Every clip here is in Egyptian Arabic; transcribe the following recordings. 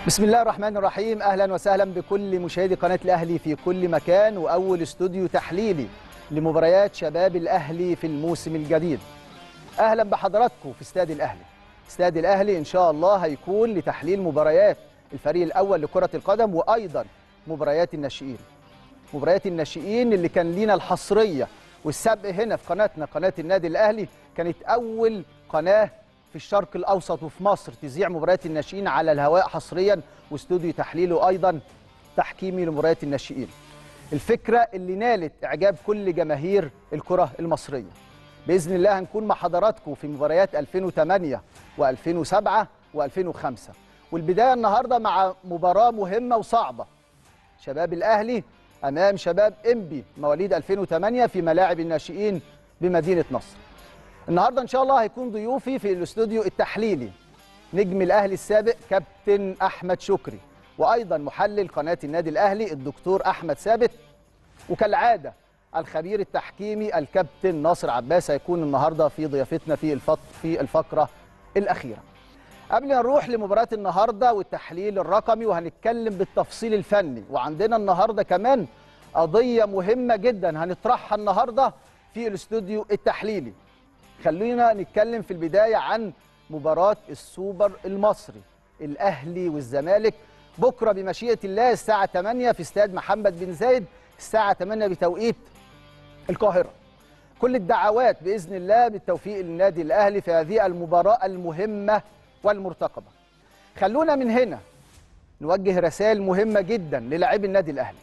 بسم الله الرحمن الرحيم اهلا وسهلا بكل مشاهدي قناه الاهلي في كل مكان واول استوديو تحليلي لمباريات شباب الاهلي في الموسم الجديد اهلا بحضراتكم في استاد الاهلي استاد الاهلي ان شاء الله هيكون لتحليل مباريات الفريق الاول لكره القدم وايضا مباريات الناشئين مباريات الناشئين اللي كان لينا الحصريه والسبق هنا في قناتنا قناه النادي الاهلي كانت اول قناه في الشرق الاوسط وفي مصر تذيع مباريات الناشئين على الهواء حصريا واستوديو تحليل وايضا تحكيمي لمباريات الناشئين الفكره اللي نالت اعجاب كل جماهير الكره المصريه باذن الله هنكون مع حضراتكم في مباريات 2008 و2007 و2005 والبدايه النهارده مع مباراه مهمه وصعبه شباب الاهلي امام شباب انبي مواليد 2008 في ملاعب الناشئين بمدينه نصر النهارده ان شاء الله هيكون ضيوفي في الاستوديو التحليلي نجم الاهلي السابق كابتن احمد شكري وايضا محلل قناه النادي الاهلي الدكتور احمد ثابت وكالعاده الخبير التحكيمي الكابتن ناصر عباس هيكون النهارده في ضيافتنا في الفق في الفقره الاخيره قبل ما نروح لمباراه النهارده والتحليل الرقمي وهنتكلم بالتفصيل الفني وعندنا النهارده كمان قضيه مهمه جدا هنطرحها النهارده في الاستوديو التحليلي خلينا نتكلم في البدايه عن مباراه السوبر المصري الاهلي والزمالك بكره بمشيئه الله الساعه 8 في استاد محمد بن زايد الساعه 8 بتوقيت القاهره كل الدعوات باذن الله بالتوفيق للنادي الاهلي في هذه المباراه المهمه والمرتقبه خلونا من هنا نوجه رسائل مهمه جدا للاعبي النادي الاهلي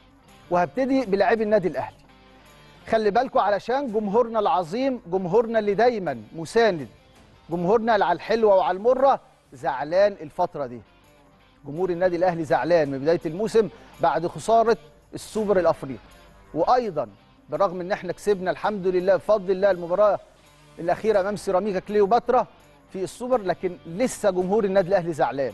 وهبتدي بلاعبي النادي الاهلي خلي بالكم علشان جمهورنا العظيم جمهورنا اللي دايما مساند جمهورنا على الحلوه وعلى المره زعلان الفتره دي جمهور النادي الاهلي زعلان من بدايه الموسم بعد خساره السوبر الافريقي وايضا برغم ان احنا كسبنا الحمد لله بفضل الله المباراه الاخيره امام سيراميكا كليوباترا في السوبر لكن لسه جمهور النادي الاهلي زعلان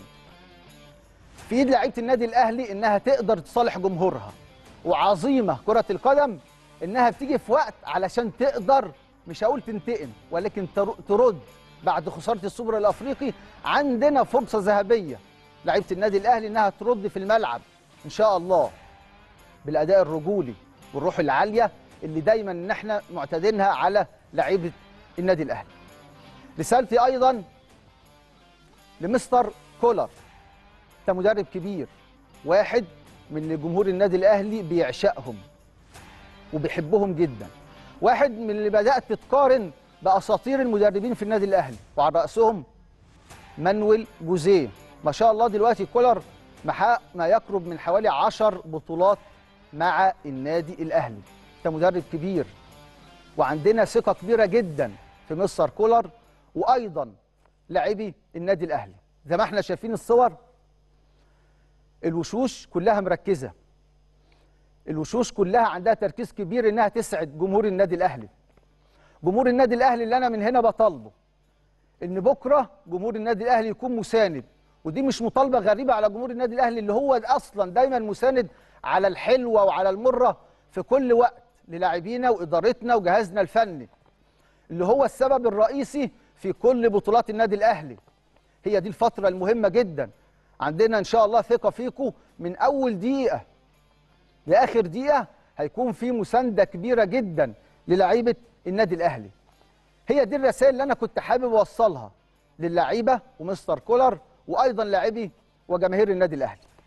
في ايد لعيبه النادي الاهلي انها تقدر تصالح جمهورها وعظيمه كره القدم انها بتيجي في وقت علشان تقدر مش هقول تنتقم ولكن ترد بعد خساره السوبر الافريقي عندنا فرصه ذهبيه لعيبه النادي الاهلي انها ترد في الملعب ان شاء الله بالاداء الرجولي والروح العاليه اللي دايما ان احنا معتادينها على لعيبه النادي الاهلي رسالتي ايضا لمستر كولر انت مدرب كبير واحد من اللي جمهور النادي الاهلي بيعشقهم وبيحبهم جدا واحد من اللي بدات تتقارن باساطير المدربين في النادي الاهلي وعلى راسهم مانويل جوزيه ما شاء الله دلوقتي كولر محقق ما يقرب من حوالي 10 بطولات مع النادي الاهلي انت مدرب كبير وعندنا ثقه كبيره جدا في مستر كولر وايضا لاعبي النادي الاهلي زي ما احنا شايفين الصور الوشوش كلها مركزه الوشوش كلها عندها تركيز كبير انها تسعد جمهور النادي الاهلي جمهور النادي الاهلي اللي انا من هنا بطالبه ان بكره جمهور النادي الاهلي يكون مساند ودي مش مطالبه غريبه على جمهور النادي الاهلي اللي هو اصلا دايما مساند على الحلوه وعلى المره في كل وقت للاعبينا وادارتنا وجهازنا الفني اللي هو السبب الرئيسي في كل بطولات النادي الاهلي هي دي الفتره المهمه جدا عندنا ان شاء الله ثقه فيكم من اول دقيقه لاخر دقيقه هيكون في مسانده كبيره جدا للعيبه النادي الاهلي هي دي الرسائل اللي انا كنت حابب اوصلها للعيبه ومستر كولر وايضا لاعبي وجماهير النادي الاهلي